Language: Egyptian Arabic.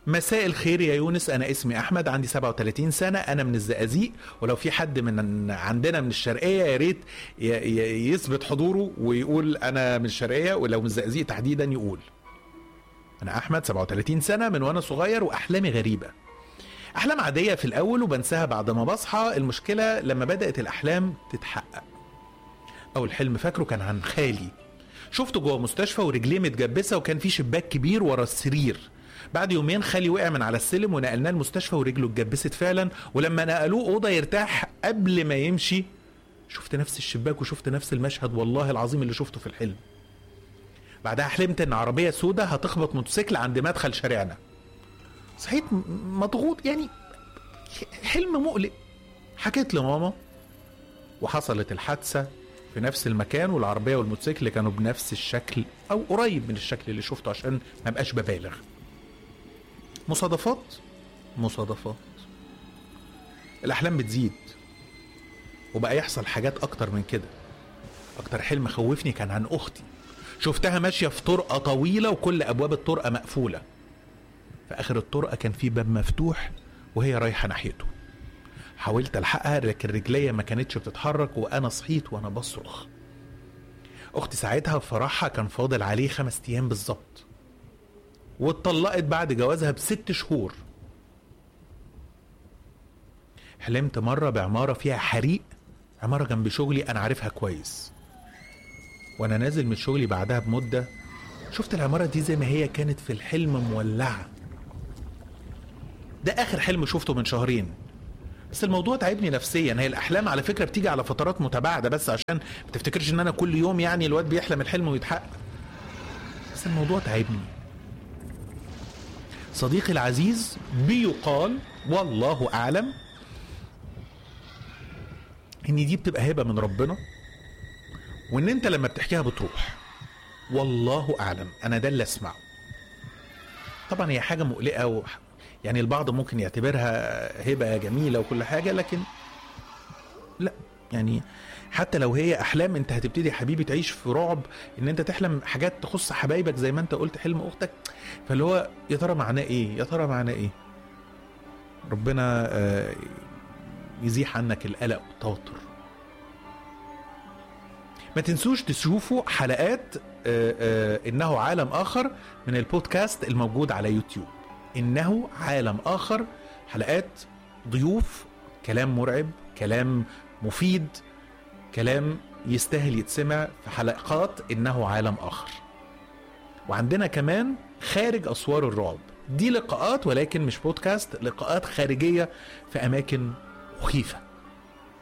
مساء الخير يا يونس انا اسمي احمد عندي 37 سنه انا من الزقازيق ولو في حد من عندنا من الشرقيه يا ريت ي- ي- يثبت حضوره ويقول انا من الشرقيه ولو من الزقازيق تحديدا يقول انا احمد 37 سنه من وانا صغير واحلامي غريبه احلام عاديه في الاول وبنساها بعد ما بصحى المشكله لما بدات الاحلام تتحقق اول حلم فاكره كان عن خالي شفته جوه مستشفى ورجليه متجبسه وكان في شباك كبير ورا السرير بعد يومين خالي وقع من على السلم ونقلناه المستشفى ورجله اتجبست فعلا ولما نقلوه اوضه يرتاح قبل ما يمشي شفت نفس الشباك وشفت نفس المشهد والله العظيم اللي شفته في الحلم بعدها حلمت ان عربيه سودة هتخبط موتوسيكل عند مدخل شارعنا صحيت م- مضغوط يعني حلم مقلق حكيت لماما وحصلت الحادثه في نفس المكان والعربيه والموتوسيكل كانوا بنفس الشكل او قريب من الشكل اللي شفته عشان ما بقاش ببالغ مصادفات مصادفات الاحلام بتزيد وبقى يحصل حاجات اكتر من كده اكتر حلم خوفني كان عن اختي شفتها ماشيه في طرقه طويله وكل ابواب الطرقه مقفوله في اخر الطرقه كان في باب مفتوح وهي رايحه ناحيته حاولت الحقها لكن رجليا ما كانتش بتتحرك وانا صحيت وانا بصرخ اختي ساعتها فرحها كان فاضل عليه خمس ايام بالظبط واتطلقت بعد جوازها بست شهور حلمت مرة بعمارة فيها حريق عمارة جنب شغلي أنا عارفها كويس وأنا نازل من شغلي بعدها بمدة شفت العمارة دي زي ما هي كانت في الحلم مولعة ده آخر حلم شفته من شهرين بس الموضوع تعبني نفسيا هي الأحلام على فكرة بتيجي على فترات متباعدة بس عشان ما تفتكرش إن أنا كل يوم يعني الواد بيحلم الحلم ويتحقق بس الموضوع تعبني صديقي العزيز بيقال والله اعلم ان دي بتبقى هبه من ربنا وان انت لما بتحكيها بتروح والله اعلم انا ده اللي اسمعه طبعا هي حاجه مقلقه و... يعني البعض ممكن يعتبرها هبه جميله وكل حاجه لكن لا يعني حتى لو هي احلام انت هتبتدي يا حبيبي تعيش في رعب ان انت تحلم حاجات تخص حبايبك زي ما انت قلت حلم اختك فاللي هو يا ترى معناه ايه يا ترى معناه ايه ربنا آه، يزيح عنك القلق والتوتر ما تنسوش تشوفوا حلقات آه، آه، انه عالم اخر من البودكاست الموجود على يوتيوب انه عالم اخر حلقات ضيوف كلام مرعب كلام مفيد كلام يستاهل يتسمع في حلقات انه عالم اخر وعندنا كمان خارج اسوار الرعب دي لقاءات ولكن مش بودكاست لقاءات خارجيه في اماكن مخيفه